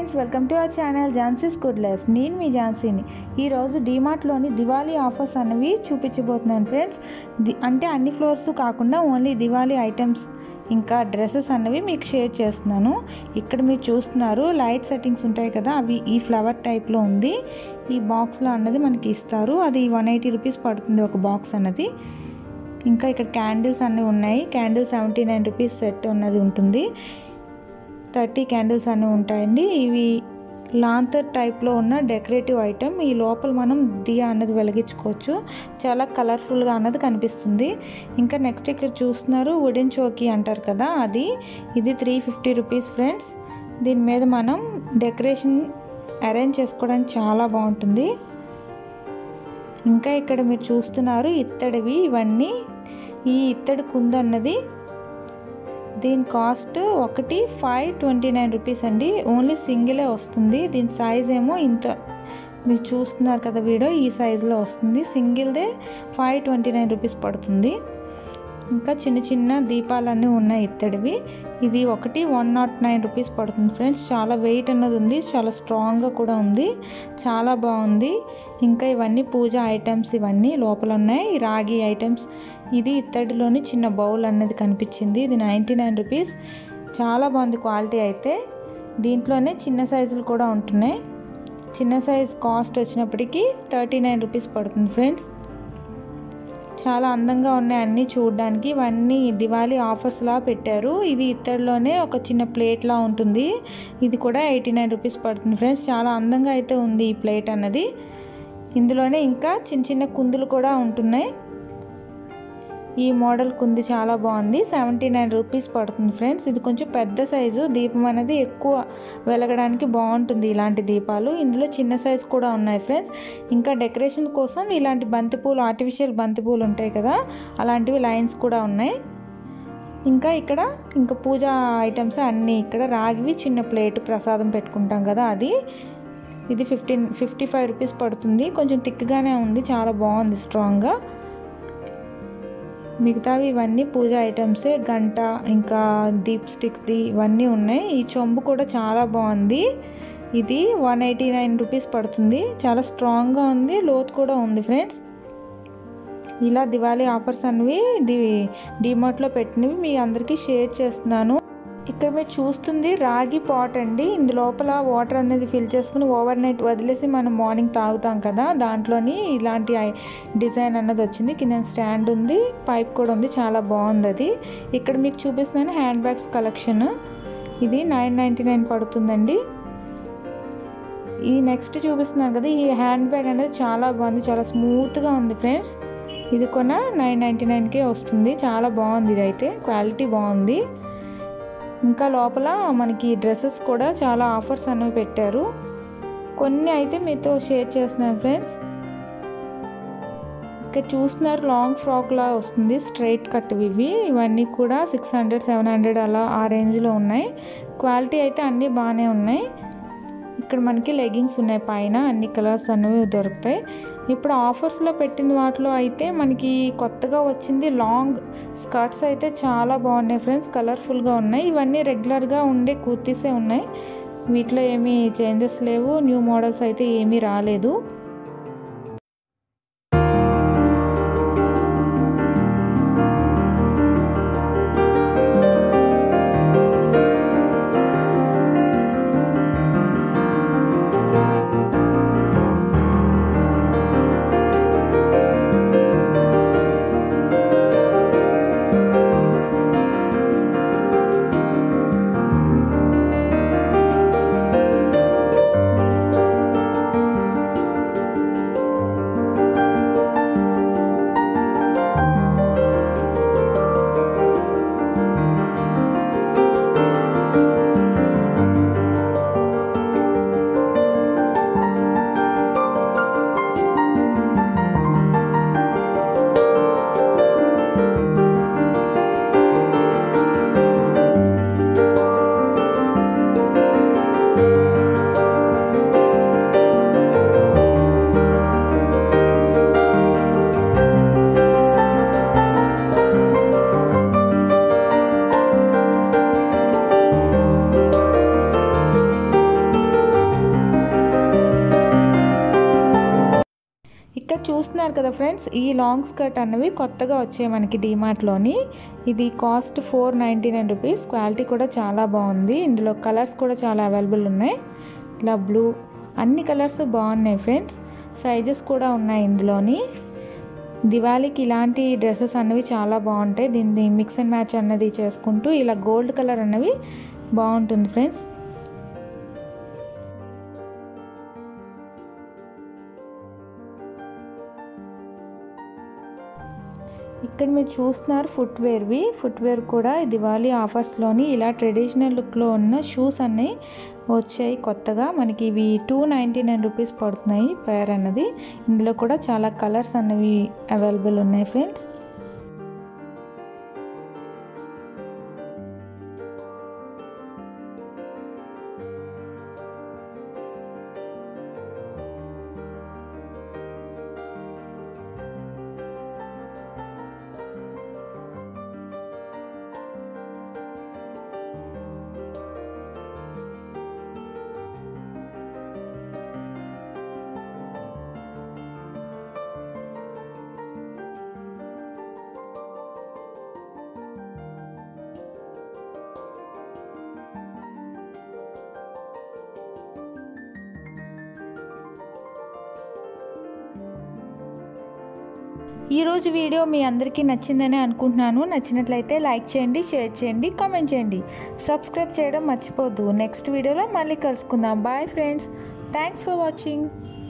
friends welcome to our channel Jhansi's good life నేను మీ ఝాన్సీని ఈరోజు డిమార్ట్లోని దివాళీ ఆఫర్స్ అనేవి చూపించబోతున్నాను ఫ్రెండ్స్ ది అంటే అన్ని ఫ్లోర్స్ కాకుండా ఓన్లీ దివాళీ ఐటమ్స్ ఇంకా డ్రెస్సెస్ అన్నవి మీకు షేర్ చేస్తున్నాను ఇక్కడ మీరు చూస్తున్నారు లైట్ సెట్టింగ్స్ ఉంటాయి కదా అవి ఈ ఫ్లవర్ టైప్లో ఉంది ఈ బాక్స్లో అన్నది మనకి ఇస్తారు అది వన్ ఎయిటీ రూపీస్ పడుతుంది ఒక బాక్స్ అన్నది ఇంకా ఇక్కడ క్యాండిల్స్ అన్నీ ఉన్నాయి candle seventy nine rupees set ఉన్నది ఉంటుంది థర్టీ క్యాండిల్స్ అన్నీ ఉంటాయండి ఇవి లాంతర్ టైప్లో ఉన్న డెకరేటివ్ ఐటమ్ ఈ లోపల మనం దియా అన్నది వెలిగించుకోవచ్చు చాలా కలర్ఫుల్గా అన్నది కనిపిస్తుంది ఇంకా నెక్స్ట్ ఇక్కడ చూస్తున్నారు వుడెన్ చోకీ అంటారు కదా అది ఇది త్రీ ఫిఫ్టీ రూపీస్ ఫ్రెండ్స్ దీని మీద మనం డెకరేషన్ అరేంజ్ చేసుకోవడానికి చాలా బాగుంటుంది ఇంకా ఇక్కడ మీరు చూస్తున్నారు ఇత్తడివి ఇవన్నీ ఈ ఇత్తడి కుంద అన్నది దీని కాస్ట్ ఒకటి ఫైవ్ ట్వంటీ నైన్ రూపీస్ అండి ఓన్లీ సింగిలే వస్తుంది దీని సైజ్ ఏమో ఇంత మీరు చూస్తున్నారు కదా వీడియో ఈ సైజులో వస్తుంది సింగిల్దే ఫైవ్ ట్వంటీ నైన్ రూపీస్ పడుతుంది ఇంకా చిన్న చిన్న దీపాలన్నీ ఉన్నాయి ఇత్తడివి ఇది ఒకటి వన్ నాట్ నైన్ రూపీస్ పడుతుంది ఫ్రెండ్స్ చాలా వెయిట్ అన్నది ఉంది చాలా స్ట్రాంగ్గా కూడా ఉంది చాలా బాగుంది ఇంకా ఇవన్నీ పూజ ఐటమ్స్ ఇవన్నీ లోపల ఉన్నాయి రాగి ఐటమ్స్ ఇది ఇత్తడిలోని చిన్న బౌల్ అన్నది కనిపించింది ఇది నైంటీ నైన్ రూపీస్ చాలా బాగుంది క్వాలిటీ అయితే దీంట్లోనే చిన్న సైజులు కూడా ఉంటున్నాయి చిన్న సైజ్ కాస్ట్ వచ్చినప్పటికీ థర్టీ నైన్ రూపీస్ పడుతుంది ఫ్రెండ్స్ చాలా అందంగా ఉన్నాయి అన్నీ చూడడానికి ఇవన్నీ దివాళీ ఆఫర్స్లా పెట్టారు ఇది ఇత్తడిలోనే ఒక చిన్న ప్లేట్లా ఉంటుంది ఇది కూడా ఎయిటీ నైన్ రూపీస్ పడుతుంది ఫ్రెండ్స్ చాలా అందంగా అయితే ఉంది ఈ ప్లేట్ అన్నది ఇందులోనే ఇంకా చిన్న చిన్న కుందులు కూడా ఉంటున్నాయి ఈ మోడల్ కుంది చాలా బాగుంది సెవెంటీ నైన్ రూపీస్ పడుతుంది ఫ్రెండ్స్ ఇది కొంచెం పెద్ద సైజు దీపం అనేది ఎక్కువ వెలగడానికి బాగుంటుంది ఇలాంటి దీపాలు ఇందులో చిన్న సైజు కూడా ఉన్నాయి ఫ్రెండ్స్ ఇంకా డెకరేషన్ కోసం ఇలాంటి బంతిపూలు ఆర్టిఫిషియల్ బంతిపూలు ఉంటాయి కదా అలాంటివి లైన్స్ కూడా ఉన్నాయి ఇంకా ఇక్కడ ఇంకా పూజ ఐటమ్స్ అన్నీ ఇక్కడ రాగివి చిన్న ప్లేట్ ప్రసాదం పెట్టుకుంటాం కదా అది ఇది ఫిఫ్టీన్ ఫిఫ్టీ ఫైవ్ రూపీస్ పడుతుంది కొంచెం థిక్గానే ఉంది చాలా బాగుంది స్ట్రాంగ్గా మిగతావి ఇవన్నీ పూజ ఐటమ్సే గంట ఇంకా దీప్ స్టిక్ది ఇవన్నీ ఉన్నాయి ఈ చెంబు కూడా చాలా బాగుంది ఇది వన్ ఎయిటీ నైన్ రూపీస్ పడుతుంది చాలా స్ట్రాంగ్గా ఉంది లోతు కూడా ఉంది ఫ్రెండ్స్ ఇలా దివాళీ ఆఫర్స్ అనేవి ది డిమార్ట్లో పెట్టినవి మీ అందరికీ షేర్ చేస్తున్నాను ఇక్కడ మీరు చూస్తుంది రాగి పాట్ అండి ఇందు లోపల వాటర్ అనేది ఫిల్ చేసుకుని ఓవర్ నైట్ వదిలేసి మనం మార్నింగ్ తాగుతాం కదా దాంట్లోని ఇలాంటి డిజైన్ అన్నది వచ్చింది కింద స్టాండ్ ఉంది పైప్ కూడా ఉంది చాలా బాగుంది అది ఇక్కడ మీకు చూపిస్తున్నాను హ్యాండ్ బ్యాగ్స్ కలెక్షన్ ఇది నైన్ నైంటీ నైన్ పడుతుందండి ఈ నెక్స్ట్ చూపిస్తున్నాను కదా ఈ హ్యాండ్ బ్యాగ్ అనేది చాలా బాగుంది చాలా స్మూత్గా ఉంది ఫ్రెండ్స్ ఇది కొన నైన్ నైంటీ నైన్కే వస్తుంది చాలా బాగుంది ఇది అయితే క్వాలిటీ బాగుంది ఇంకా లోపల మనకి డ్రెస్సెస్ కూడా చాలా ఆఫర్స్ అనేవి పెట్టారు కొన్ని అయితే మీతో షేర్ చేస్తున్నాను ఫ్రెండ్స్ ఇక్కడ చూస్తున్నారు లాంగ్ ఫ్రాక్ లా వస్తుంది స్ట్రైట్ కట్ ఇవి ఇవన్నీ కూడా సిక్స్ హండ్రెడ్ సెవెన్ హండ్రెడ్ అలా ఆ రేంజ్లో ఉన్నాయి క్వాలిటీ అయితే అన్నీ బాగానే ఉన్నాయి ఇక్కడ మనకి లెగిన్స్ ఉన్నాయి పైన అన్ని కలర్స్ అనేవి దొరుకుతాయి ఇప్పుడు ఆఫర్స్లో పెట్టిన వాటిలో అయితే మనకి కొత్తగా వచ్చింది లాంగ్ స్కర్ట్స్ అయితే చాలా బాగున్నాయి ఫ్రెండ్స్ కలర్ఫుల్గా ఉన్నాయి ఇవన్నీ రెగ్యులర్గా ఉండే కుర్తీసే ఉన్నాయి వీటిలో ఏమీ చేంజెస్ లేవు న్యూ మోడల్స్ అయితే ఏమీ రాలేదు చూస్తున్నారు కదా ఫ్రెండ్స్ ఈ లాంగ్ స్కర్ట్ అన్నవి కొత్తగా వచ్చాయి మనకి డీమార్ట్లోని ఇది cost four ninety nine rupees quality కూడా చాలా బాగుంది ఇందులో కలర్స్ కూడా చాలా అవైలబుల్ ఉన్నాయి ఇలా బ్లూ అన్ని కలర్స్ బాగున్నాయి ఫ్రెండ్స్ సైజెస్ కూడా ఉన్నాయి ఇందులోని దివాళీకి ఇలాంటి డ్రెస్సెస్ అన్నవి చాలా బాగుంటాయి దీన్ని మిక్స్ అండ్ మ్యాచ్ అన్నది చేసుకుంటూ ఇలా గోల్డ్ కలర్ అన్నవి బాగుంటుంది ఫ్రెండ్స్ ఇక్కడ మీరు చూస్తున్నారు ఫుట్వేర్వి ఫుట్వేర్ కూడా దివాళీ ఆఫర్స్లోని ఇలా ట్రెడిషనల్ లుక్లో ఉన్న షూస్ అన్నీ వచ్చాయి కొత్తగా మనకి ఇవి టూ నైంటీ నైన్ రూపీస్ పడుతున్నాయి పేర్ అన్నది ఇందులో కూడా చాలా కలర్స్ అన్నవి అవైలబుల్ ఉన్నాయి ఫ్రెండ్స్ ఈరోజు వీడియో మీ అందరికీ నచ్చిందని అనుకుంటున్నాను నచ్చినట్లయితే లైక్ చేయండి షేర్ చేయండి కామెంట్ చేయండి సబ్స్క్రైబ్ చేయడం మర్చిపోద్దు నెక్స్ట్ వీడియోలో మళ్ళీ కలుసుకుందాం bye friends thanks for watching